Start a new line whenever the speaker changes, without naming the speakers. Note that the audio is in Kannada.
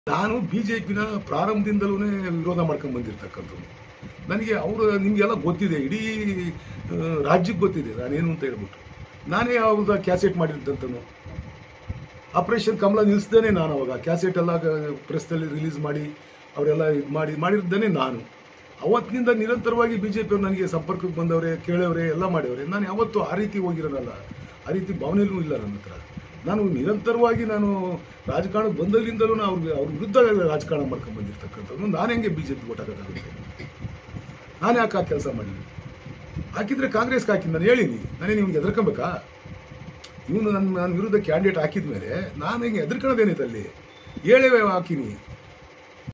ನಾನು ಬಿಜೆಪಿನ ಪ್ರಾರಂಭದಿಂದಲೂ ವಿರೋಧ ಮಾಡ್ಕೊಂಡು ಬಂದಿರ್ತಕ್ಕಂಥದ್ದು ನನಗೆ ಅವರು ನಿಮಗೆಲ್ಲ ಗೊತ್ತಿದೆ ಇಡೀ ಆ, ರಾಜ್ಯಕ್ಕೆ ಗೊತ್ತಿದೆ ನಾನೇನು ಅಂತ ಹೇಳ್ಬಿಟ್ಟು ನಾನೇ ಅವ್ರದ ಕ್ಯಾಸೆಟ್ ಮಾಡಿದ್ದಂತನು ಆಪರೇಷನ್ ಕಮಲ ನಿಲ್ಲಿಸ್ದೇನೆ ನಾನು ಅವಾಗ ಕ್ಯಾಸೆಟ್ ಎಲ್ಲ ಪ್ರೆಸ್ನಲ್ಲಿ ರಿಲೀಸ್ ಮಾಡಿ ಅವರೆಲ್ಲ ಇದು ಮಾಡಿ ಮಾಡಿದ್ದೇನೆ ನಾನು ಅವತ್ತಿನಿಂದ ನಿರಂತರವಾಗಿ ಬಿ ಜೆ ನನಗೆ ಸಂಪರ್ಕಕ್ಕೆ ಬಂದವರೇ ಕೇಳವ್ರೆ ಎಲ್ಲ ಮಾಡ್ಯವ್ರೆ ನಾನು ಯಾವತ್ತೂ ಆ ರೀತಿ ಹೋಗಿರೋನಲ್ಲ ಆ ರೀತಿ ಭಾವನೆಯೂ ಇಲ್ಲ ನನ್ನ ಹತ್ರ ನಾನು ನಿರಂತರವಾಗಿ ನಾನು ರಾಜಕಾರಣಕ್ಕೆ ಬಂದಾಗಲಿಂದಲೂ ಅವ್ರಿಗೆ ಅವ್ರ ವಿರುದ್ಧ ರಾಜಕಾರಣ ಮಾಡ್ಕೊಂಡು ಬಂದಿರ್ತಕ್ಕಂಥದ್ದು ನಾನು ಹೆಂಗೆ ಬಿ ಜೆ ಪಿ ಓಟಾಗೋಕ್ಕಾಗುತ್ತೆ ನಾನು ಯಾಕೆ ಆ ಕೆಲಸ ಮಾಡಲಿ ಹಾಕಿದ್ರೆ ಕಾಂಗ್ರೆಸ್ಗೆ ಹಾಕಿ ನಾನು ಹೇಳಿನಿ ನಾನೇ ನಿಮ್ಗೆ ಎದ್ರಕೊಬೇಕಾ ಇವನು ನನ್ನ ನನ್ನ ವಿರುದ್ಧ ಕ್ಯಾಂಡಿಡೇಟ್ ಹಾಕಿದ ಮೇಲೆ ನಾನು ಹೆಂಗೆ ಎದ್ರಕೊಳ್ಳೋದೇನೈತೆ ಅಲ್ಲಿ ಹೇಳೇ ಹಾಕಿನಿ